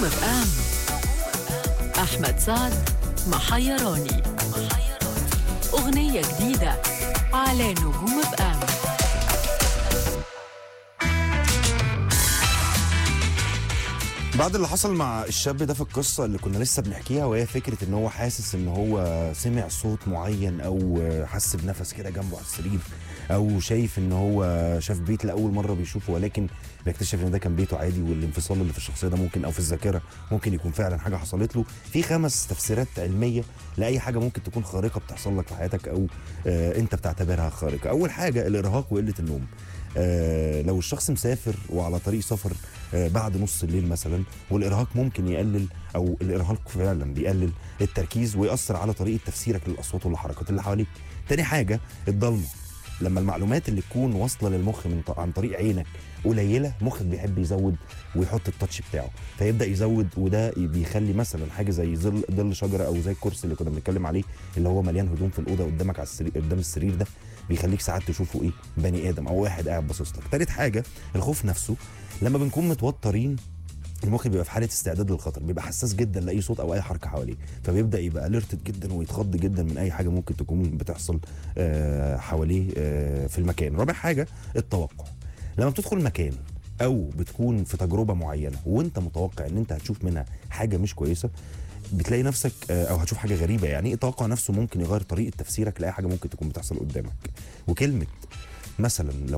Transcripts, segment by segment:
نجوم اف ام احمد سعد محيراني اغنيه جديده على نجوم اف ام بعد اللي حصل مع الشاب ده في القصة اللي كنا لسه بنحكيها وهي فكرة ان هو حاسس ان هو سمع صوت معين او حس بنفس كده جنبه على السرير او شايف ان هو شاف بيت لأول مرة بيشوفه ولكن بيكتشف ان ده كان بيته عادي والانفصال اللي في الشخصية ده ممكن او في الذاكرة ممكن يكون فعلا حاجة حصلت له في خمس تفسيرات علمية لأي حاجة ممكن تكون خارقة بتحصل لك في حياتك او آه انت بتعتبرها خارقة اول حاجة الارهاق وقلة النوم آه لو الشخص مسافر وعلى طريق سفر آه بعد نص الليل مثلا والارهاق ممكن يقلل او الارهاق فعلا بيقلل التركيز ويأثر على طريقه تفسيرك للاصوات والحركات اللي حواليك. تاني حاجه الضلمه لما المعلومات اللي تكون واصله للمخ من ط- عن طريق عينك قليله مخك بيحب يزود ويحط التاتش بتاعه فيبدا يزود وده بيخلي مثلا حاجه زي ظل ظل شجره او زي الكرسي اللي كنا بنتكلم عليه اللي هو مليان هدوم في الاوضه قدامك على السرير قدام السرير ده بيخليك ساعات تشوفه ايه بني ادم او واحد قاعد باصص لك تالت حاجه الخوف نفسه لما بنكون متوترين المخ بيبقى في حاله استعداد للخطر بيبقى حساس جدا لاي صوت او اي حركه حواليه فبيبدا يبقى اليرتد جدا ويتخض جدا من اي حاجه ممكن تكون بتحصل آه، حواليه آه، في المكان رابع حاجه التوقع لما بتدخل مكان او بتكون في تجربه معينه وانت متوقع ان انت هتشوف منها حاجه مش كويسه بتلاقي نفسك آه، او هتشوف حاجه غريبه يعني التوقع نفسه ممكن يغير طريقه تفسيرك لاي حاجه ممكن تكون بتحصل قدامك وكلمه مثلا لو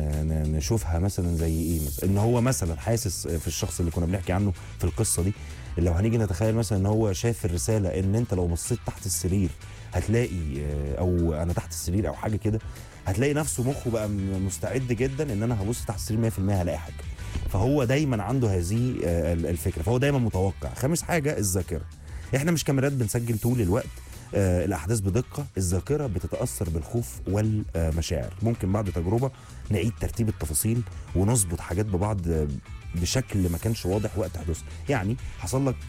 هنشوفها مثلا زي ايه مثلا ان هو مثلا حاسس في الشخص اللي كنا بنحكي عنه في القصه دي لو هنيجي نتخيل مثلا ان هو شاف الرساله ان انت لو بصيت تحت السرير هتلاقي آه، او انا تحت السرير او حاجه كده هتلاقي نفسه مخه بقى م- مستعد جدا ان انا هبص تحت السرير 100% هلاقي حاجه فهو دايما عنده هذه آه، الفكره فهو دايما متوقع خامس حاجه الذاكره احنا مش كاميرات بنسجل طول الوقت آه، الاحداث بدقه الذاكره بتتاثر بالخوف والمشاعر ممكن بعد تجربه نعيد ترتيب التفاصيل ونظبط حاجات ببعض آه، بشكل ما كانش واضح وقت حدوثها يعني حصل لك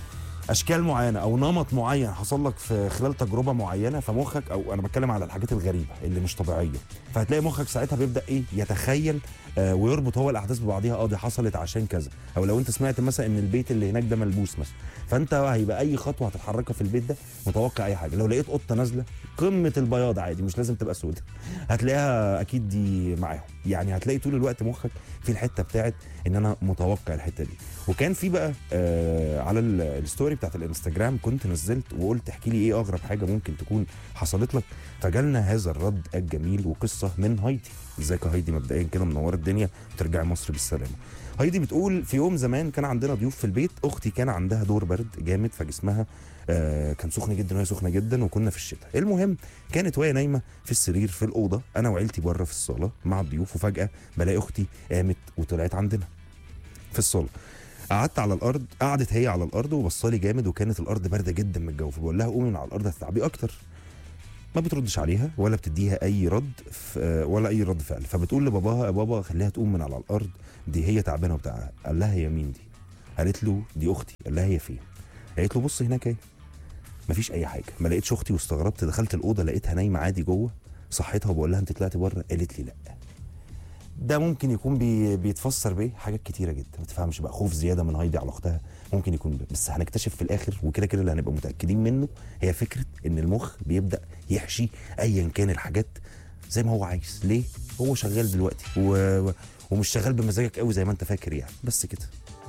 اشكال معينه او نمط معين حصل لك في خلال تجربه معينه فمخك او انا بتكلم على الحاجات الغريبه اللي مش طبيعيه فهتلاقي مخك ساعتها بيبدا ايه يتخيل آه ويربط هو الاحداث ببعضيها اه دي حصلت عشان كذا او لو انت سمعت مثلا ان البيت اللي هناك ده ملبوس مثلا فانت هيبقى اي خطوه هتتحركها في البيت ده متوقع اي حاجه لو لقيت قطه نازله قمه البياض عادي مش لازم تبقى سوداء هتلاقيها اكيد دي معاهم يعني هتلاقي طول الوقت مخك في الحته بتاعت ان انا متوقع الحته دي وكان في بقى آه على ال- الستوري بتاعت الانستجرام كنت نزلت وقلت احكي لي ايه اغرب حاجه ممكن تكون حصلت لك فجالنا هذا الرد الجميل وقصه من هايدي ازيك يا هايدي مبدئيا كده منوره الدنيا وترجعي مصر بالسلامه هايدي بتقول في يوم زمان كان عندنا ضيوف في البيت اختي كان عندها دور برد جامد فجسمها آه كان سخن جدا وهي سخنه جدا وكنا في الشتاء المهم كانت وهي نايمه في السرير في الاوضه انا وعيلتي بره في الصاله مع الضيوف وفجاه بلاقي اختي قامت وطلعت عندنا في الصاله قعدت على الارض قعدت هي على الارض وبصالي جامد وكانت الارض بارده جدا من الجو فبقول لها قومي من على الارض هتتعبي اكتر ما بتردش عليها ولا بتديها اي رد ف- آه، ولا اي رد فعل فبتقول لباباها يا بابا خليها تقوم من على الارض دي هي تعبانه وبتاع قال لها هي مين دي قالت له دي اختي قال لها هي فين قالت له بص هناك اهي مفيش اي حاجه ما لقيتش اختي واستغربت دخلت الاوضه لقيتها نايمه عادي جوه صحيتها وبقول لها انت طلعتي بره قالت لي لا ده ممكن يكون بي بيتفسر بايه حاجات كتيره جدا ما تفهمش بقى خوف زياده من هايدي على اختها ممكن يكون ده. بس هنكتشف في الاخر وكده كده اللي هنبقى متاكدين منه هي فكره ان المخ بيبدا يحشي ايا كان الحاجات زي ما هو عايز ليه هو شغال دلوقتي و... و- ومش شغال بمزاجك قوي زي ما انت فاكر يعني بس كده